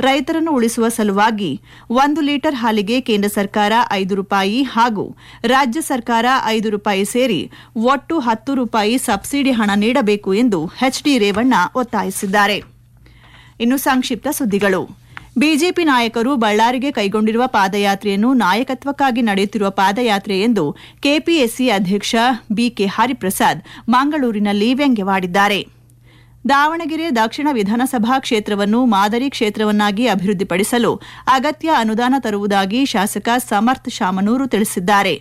ರೈತರನ್ನು ಉಳಿಸುವ ಸಲುವಾಗಿ ಒಂದು ಲೀಟರ್ ಹಾಲಿಗೆ ಕೇಂದ್ರ ಸರ್ಕಾರ ಐದು ರೂಪಾಯಿ ಹಾಗೂ ರಾಜ್ಯ ಸರ್ಕಾರ ಐದು ರೂಪಾಯಿ ಸೇರಿ ಒಟ್ಟು ಹತ್ತು ರೂಪಾಯಿ ಸಬ್ಸಿಡಿ ಹಣ ನೀಡಬೇಕು ಎಂದು ಎಚ್ಡಿ ರೇವಣ್ಣ ಒತ್ತಾಯಿಸಿದ್ದಾರೆ ಇನ್ನು ಸಂಕ್ಷಿಪ್ತ ಸುದ್ದಿಗಳು ಬಿಜೆಪಿ ನಾಯಕರು ಬಳ್ಳಾರಿಗೆ ಕೈಗೊಂಡಿರುವ ಪಾದಯಾತ್ರೆಯನ್ನು ನಾಯಕತ್ವಕ್ಕಾಗಿ ನಡೆಯುತ್ತಿರುವ ಪಾದಯಾತ್ರೆ ಎಂದು ಕೆಪಿಎಸ್ಸಿ ಅಧ್ಯಕ್ಷ ಬಿಕೆ ಹರಿಪ್ರಸಾದ್ ಮಂಗಳೂರಿನಲ್ಲಿ ವ್ಯಂಗ್ಯವಾಡಿದ್ದಾರೆ ದಾವಣಗೆರೆ ದಕ್ಷಿಣ ವಿಧಾನಸಭಾ ಕ್ಷೇತ್ರವನ್ನು ಮಾದರಿ ಕ್ಷೇತ್ರವನ್ನಾಗಿ ಅಭಿವೃದ್ಧಿಪಡಿಸಲು ಅಗತ್ಯ ಅನುದಾನ ತರುವುದಾಗಿ ಶಾಸಕ ಸಮರ್ಥ್ ಶಾಮನೂರು ತಿಳಿಸಿದ್ದಾರೆ